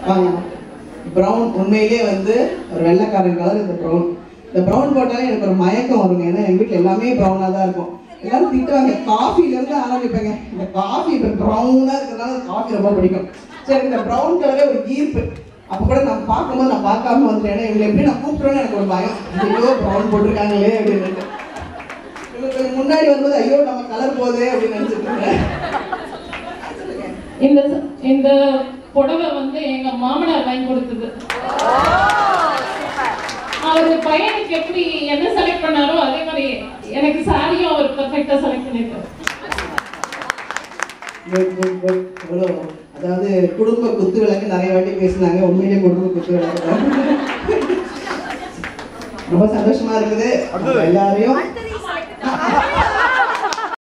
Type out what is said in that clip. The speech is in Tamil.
வாங்க ப்ரௌன் உண்மையிலேயே வந்து ஒரு வெள்ளைக்காரன் கலர் இந்த ப்ரௌன் இந்த ப்ரௌன் போட்டாலே எனக்கு ஒரு மயக்கம் வருங்க ஏன்னா எங்கள் வீட்டில் எல்லாமே ப்ரௌனாக தான் இருக்கும் எல்லாரும் திட்டுவாங்க காஃபிலேருந்து ஆரம்பிப்பேங்க இந்த காஃபி இப்போ ப்ரௌனாக இருக்கிறதுனால காஃபி ரொம்ப பிடிக்கும் சரி இந்த ப்ரௌன் கலரே ஒரு ஈர்ப்பு அப்போ கூட நான் பார்க்கும்போது நான் பார்க்காம வந்துட்டேன் ஏன்னா இவங்களை எப்படி நான் கூப்பிட்டுறேன்னு எனக்கு ஒரு பயம் ஐயோ ப்ரௌன் போட்டிருக்காங்களே அப்படின்னு இவங்க கொஞ்சம் முன்னாடி வரும்போது ஐயோ நம்ம கலர் போதே அப்படின்னு நினச்சிட்டு இருந்தேன் இந்த இந்த புடவை வந்து எங்க மாமனார் வாங்கி கொடுத்தது அவர் பையனுக்கு எப்படி என்ன செலக்ட் பண்ணாரோ அதே மாதிரி எனக்கு சாரியும் அவர் பெர்ஃபெக்ட்டா செலக்ட் பண்ணிருக்காரு குட் குட் குட் எவ்வளோ அதாவது குடும்ப குத்து விளக்கு நிறைய வாட்டி பேசினாங்க உண்மையிலேயே குடும்ப குத்து விளக்கு தான். ரொம்ப சந்தோஷமா இருக்குது உங்க எல்லாரையும்